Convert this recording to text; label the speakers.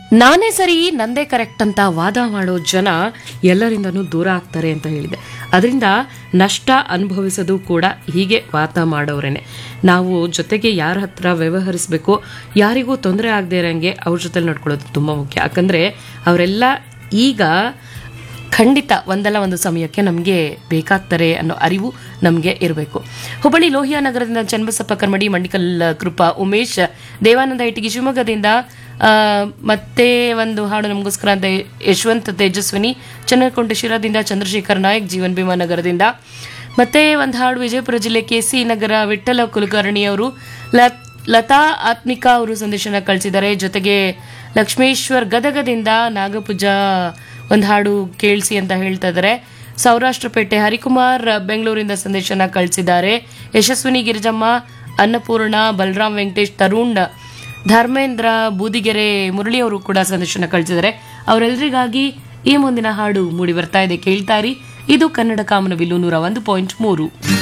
Speaker 1: ನಾನೇ ಸರಿ ನಂದೇ ಕರೆಕ್ಟ್ ಅಂತ ವಾದ ಮಾಡೋ ಜನ ಎಲ್ಲರಿಂದನೂ ದೂರ ಆಗ್ತಾರೆ ಅಂತ ಹೇಳಿದೆ ಅದರಿಂದ ನಷ್ಟ ಅನುಭವಿಸೋದು ಕೂಡ ಹೀಗೆ ವಾದ ಮಾಡೋರೇನೆ ನಾವು ಜೊತೆಗೆ ಯಾರ ಹತ್ರ ವ್ಯವಹರಿಸಬೇಕು ಯಾರಿಗೂ ತೊಂದರೆ ಆಗದೆ ಇರೋಂಗೆ ಅವ್ರ ಜೊತೆ ನಡ್ಕೊಳ್ಳೋದು ತುಂಬ ಮುಖ್ಯ ಯಾಕಂದರೆ ಅವರೆಲ್ಲ ಈಗ ಖಂಡಿತ ಒಂದಲ್ಲ ಒಂದು ಸಮಯಕ್ಕೆ ನಮಗೆ ಬೇಕಾಗ್ತಾರೆ ಅನ್ನೋ ಅರಿವು ನಮಗೆ ಇರಬೇಕು ಹುಬ್ಬಳ್ಳಿ ಲೋಹಿಯಾ ನಗರದಿಂದ ಚನ್ನಬಸಪ್ಪ ಕರ್ಮಡಿ ಮಂಡಿಕಲ್ ಕೃಪಾ ಉಮೇಶ್ ದೇವಾನಂದ ಇಟಗಿ ಶಿವಮೊಗ್ಗದಿಂದ ಆ, ಮತ್ತೆ ಒಂದು ಹಾಡು ನಮಗೋಸ್ಕರ ಅಂತ ಯಶವಂತ್ ತೇಜಸ್ವಿನಿ ಚನ್ನಕೊಂಡ ಶಿರಾದಿಂದ ಚಂದ್ರಶೇಖರ್ ನಾಯಕ್ ಜೀವನ್ ಭೀಮಾ ನಗರದಿಂದ ಮತ್ತೆ ಒಂದು ಹಾಡು ವಿಜಯಪುರ ಜಿಲ್ಲೆ ಕೆಸಿ ನಗರ ವಿಠ್ಠಲ ಕುಲಕರ್ಣಿ ಅವರು ಲತ್ ಲತಾ ಆತ್ಮಿಕಾ ಅವರು ಸಂದೇಶನ ಕಳಿಸಿದ್ದಾರೆ ಜೊತೆಗೆ ಲಕ್ಷ್ಮೇಶ್ವರ್ ಗದಗದಿಂದ ನಾಗಪೂಜಾ ಒಂದು ಹಾಡು ಕೇಳಿಸಿ ಅಂತ ಹೇಳ್ತಾ ಇದ್ದಾರೆ ಸೌರಾಷ್ಟ್ರಪೇಟೆ ಹರಿಕುಮಾರ್ ಬೆಂಗಳೂರಿಂದ ಸಂದೇಶನ ಕಳಿಸಿದ್ದಾರೆ ಯಶಸ್ವಿನಿ ಗಿರಿಜಮ್ಮ ಅನ್ನಪೂರ್ಣ ಬಲರಾಮ್ ವೆಂಕಟೇಶ್ ತರುಣ್ ಧರ್ಮೇಂದ್ರ ಬೂದಿಗೆರೆ ಮುರಳಿ ಅವರು ಕೂಡ ಸಂದೇಶನ ಕಳಿಸಿದ್ದಾರೆ ಅವರೆಲ್ಲರಿಗಾಗಿ ಈ ಮುಂದಿನ ಹಾಡು ಮೂಡಿ ಬರ್ತಾ ಇದೆ ಕೇಳ್ತಾರಿ ಇದು ಕನ್ನಡ ಕಾಮನಬಿಲ್ಲು ನೂರ ಒಂದು ಪಾಯಿಂಟ್ ಮೂರು